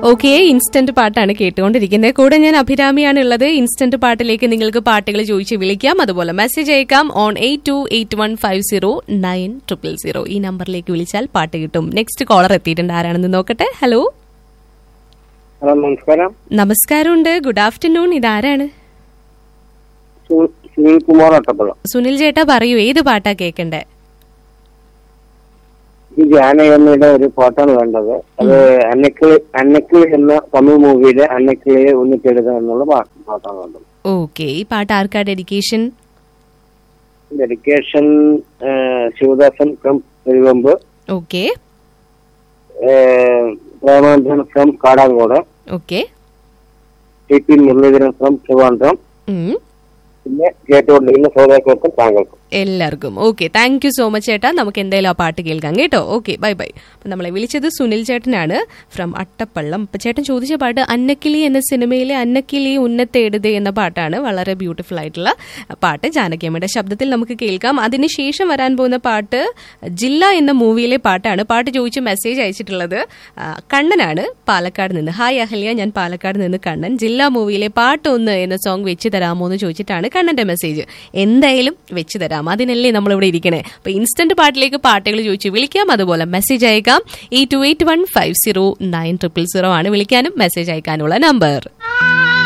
okay instant പാട്ടാണ് കേട്ടുകൊണ്ടിരിക്കുന്നത് കൂടെ ഞാൻ അഭിരാമിയാണ് ഉള്ളത് ഇൻസ്റ്റന്റ് പാട്ടിലേക്ക് നിങ്ങൾക്ക് പാട്ടുകൾ ചോദിച്ച് വിളിക്കാം അതുപോലെ മെസ്സേജ് അയക്കാം on eight two eight one five zero nine triple zero ഈ നമ്പറിലേക്ക് വിളിച്ചാൽ പാട്ട് കിട്ടും നെക്സ്റ്റ് കോളർ എത്തിയിട്ടുണ്ട് ആരാണെന്ന് നോക്കട്ടെ ഹലോ ഹലോ നമസ്കാരം നമസ്കാരമുണ്ട് ഗുഡ് ആഫ്റ്റർനൂൺ ഇതാരാണ് സു- സുനിൽ കുമാർ അട്ടപ്പുഴ സുനിൽ ചേട്ടാ പറയൂ ഏത് പാട്ടാ കേൾക്കണ്ടേ ഈ ജാനകമ്മയുടെ ഒരു പാട്ടാണ് വേണ്ടത് അത് അന്നക്കിളി അന്നക്കിളി എന്ന തമിഴ് മൂവിയിലെ അന്നക്കിളിയെ ഒന്നിച്ചെടുക്കുക എന്നുള്ള പാ- പാട്ടാണ് വേണ്ടത് ഓക്കെ ഈ പാട്ട് ആർക്കാ dedication dedication Shivadasan from Peruvamb okay Premanandan from Kadangode okay T P Muraleedharan from Trivandrum പിന്നെ കേട്ടുകൊണ്ടിരിക്കുന്ന ശ്രോതാക്കൾക്കും താങ്കൾക്കും എല്ലാവർക്കും okay thank you so much ചേട്ടാ നമുക്ക് എന്തായാലും ആ പാട്ട് കേൾക്കാം കേട്ടോ ഓക്കെ ബൈ ബൈ അപ്പം നമ്മളെ വിളിച്ചത് സുനിൽ ചേട്ടനാണ് ഫ്രം അട്ടപ്പള്ളം അപ്പം ചേട്ടൻ ചോദിച്ച പാട്ട് അന്നക്കിളി എന്ന സിനിമയിലെ അന്നക്കിളി ഉന്നത്തേടുതേ എന്ന പാട്ടാണ് വളരെ ബ്യൂട്ടിഫുൾ ആയിട്ടുള്ള പാട്ട് ജാനകിയമ്മയുടെ ശബ്ദത്തിൽ നമുക്ക് കേൾക്കാം അതിനുശേഷം വരാൻ പോകുന്ന പാട്ട് ജില്ല എന്ന മൂവിയിലെ പാട്ടാണ് പാട്ട് ചോദിച്ച് മെസ്സേജ് അയച്ചിട്ടുള്ളത് ആ, കണ്ണനാണ് പാലക്കാട് നിന്ന് ഹായ് അഹല്യ ഞാൻ പാലക്കാട് നിന്ന് കണ്ണൻ ജില്ലാ മൂവിയിലെ പാട്ട് ഒന്ന് എന്ന സോങ് വെച്ച് തരാമോ എന്ന് ചോദിച്ചിട്ടാണ് കണ്ണന്റെ മെസ്സേജ് എന്തായാലും വെച്ച് തരാം അതിനല്ലേ നമ്മളിവിടെ ഇരിക്കണേ അപ്പൊ ഇൻസ്റ്റന്റ് പാട്ടിലേക്ക് പാട്ടുകൾ ചോദിച്ച് വിളിക്കാം അതുപോലെ മെസ്സേജ് അയക്കാം ഈ two eight one five zero nine triple zero ആണ് വിളിക്കാനും മെസ്സേജ് അയക്കാനുള്ള നമ്പർ